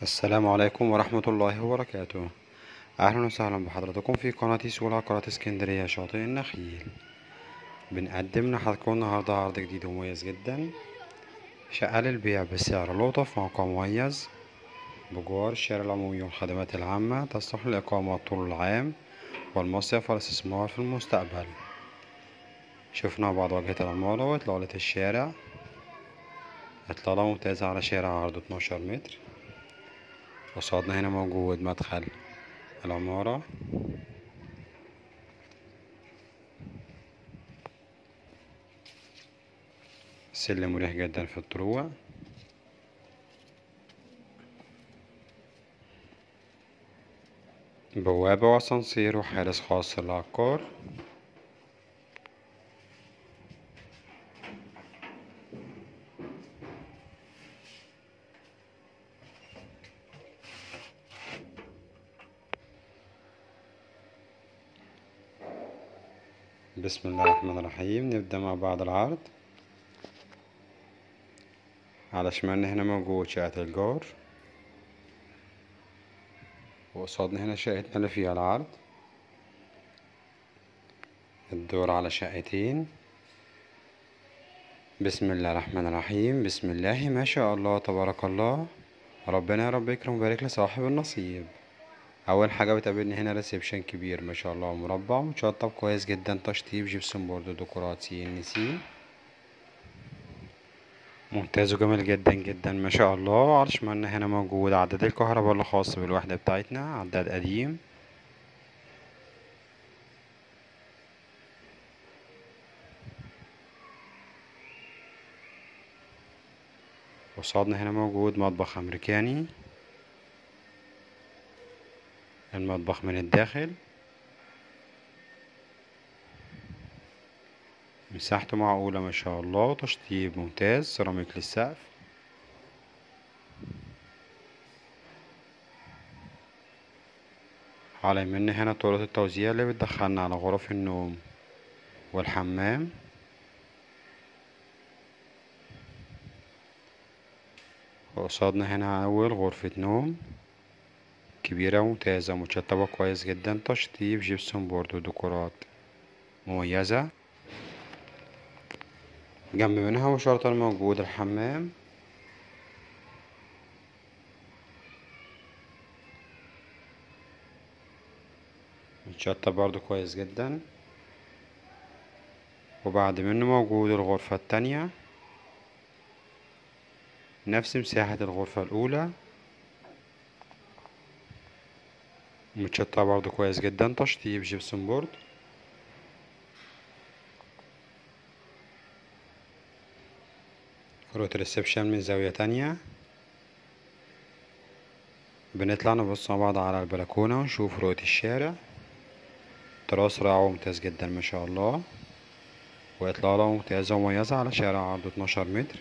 السلام عليكم ورحمة الله وبركاته أهلا وسهلا بحضراتكم في قناة سوق العقارات اسكندرية شاطئ النخيل بنقدم لحضراتكم النهاردة عرض جديد ومميز جدا شقة للبيع بسعر لطف موقع مميز بجوار الشارع العمومي والخدمات العامة تصلح للإقامة طول العام والمصيف والاستثمار في المستقبل شفنا بعض واجهة العمارة وإطلالة الشارع إطلالة ممتازة على شارع عرضه 12 متر قصادنا هنا موجود مدخل العمارة سلم مريح جدا في الطلوع بوابة واسانسير وحارس خاص للعقار بسم الله الرحمن الرحيم نبدأ مع بعض العرض على شمالنا هنا موجود شقة الجار وقصادنا هنا شقتنا اللي فيها العرض الدور على شقتين بسم الله الرحمن الرحيم بسم الله ما شاء الله تبارك الله ربنا يا رب يكرم ويبارك لصاحب النصيب اول حاجه بتقابلني هنا ريسبشن كبير ما شاء الله مربع متشطب كويس جدا تشطيب جبسون بورد ديكورات سي ان سي ممتاز وجميل جدا جدا ما شاء الله على شمالنا هنا موجود عداد الكهرباء الخاص بالوحده بتاعتنا عداد قديم قصادنا هنا موجود مطبخ امريكاني المطبخ من الداخل مساحته معقولة ما شاء الله تشطيب ممتاز سيراميك للسقف على يمنا هنا طرق التوزيع اللي بتدخلنا على غرف النوم والحمام وقصادنا هنا أول غرفة نوم كبيرة وممتازة متشطبة كويس جدا تشطيب جبسون بورد وديكورات مميزة جنب منها مباشرة موجود الحمام متشطب برضو كويس جدا وبعد منه موجود الغرفة التانية نفس مساحة الغرفة الأولى متشطبة برضو كويس جدا تشطيب جبسون بورد رؤية الريسبشن من زاوية تانية بنطلع نبص مع بعض على البلكونة ونشوف رؤية الشارع تراس رائع وممتاز جدا ما شاء الله وإطلالة ممتازة ومميزة على شارع عرضه 12 متر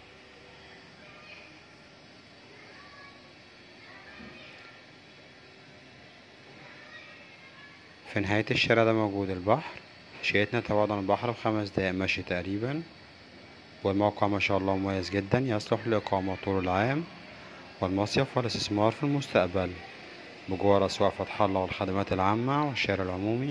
في نهاية الشارع ده موجود البحر شقتنا تبعد عن البحر بخمس دقايق مشي تقريبا والموقع ما شاء الله مميز جدا يصلح للإقامة طول العام والمصيف والاستثمار في المستقبل بجوار أسواق فتح الله والخدمات العامة والشارع العمومي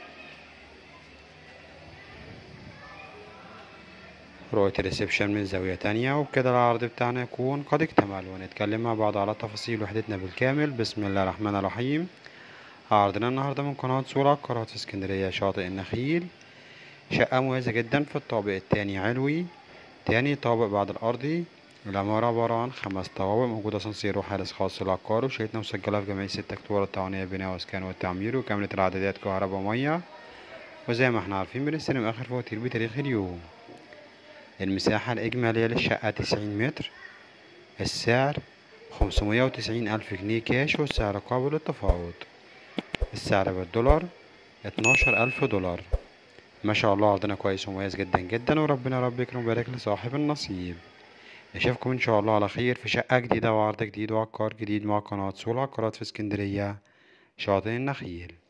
رؤية الريسبشن من زاوية تانية وبكده العرض بتاعنا يكون قد اكتمل ونتكلم مع بعض على تفاصيل وحدتنا بالكامل بسم الله الرحمن الرحيم عرضنا النهاردة من قناة صورة عقارات اسكندرية شاطئ النخيل شقة مميزة جدا في الطابق التاني علوي تاني طابق بعد الأرضي العمارة عبارة عن خمس طوابق موجودة أسانسير وحارس خاص للعقار وشقتنا مسجلة في جميع ست أكتوبر التعاونية بناء وإسكان والتعمير وكاملة العدادات كهرباء ومية وزي ما احنا عارفين بنستلم آخر فواتير بتاريخ اليوم المساحة الإجمالية للشقة تسعين متر السعر خمسمية وتسعين ألف جنيه كاش والسعر قابل للتفاوض السعر بالدولار اتناشر ألف دولار ما شاء الله عرضنا كويس ومميز جدا جدا وربنا رب يكرم ويبارك لصاحب النصيب نشوفكم ان شاء الله على خير في شقة جديدة وعرض جديد وعقار جديد مع قناة سول عقارات في اسكندرية شاطئ النخيل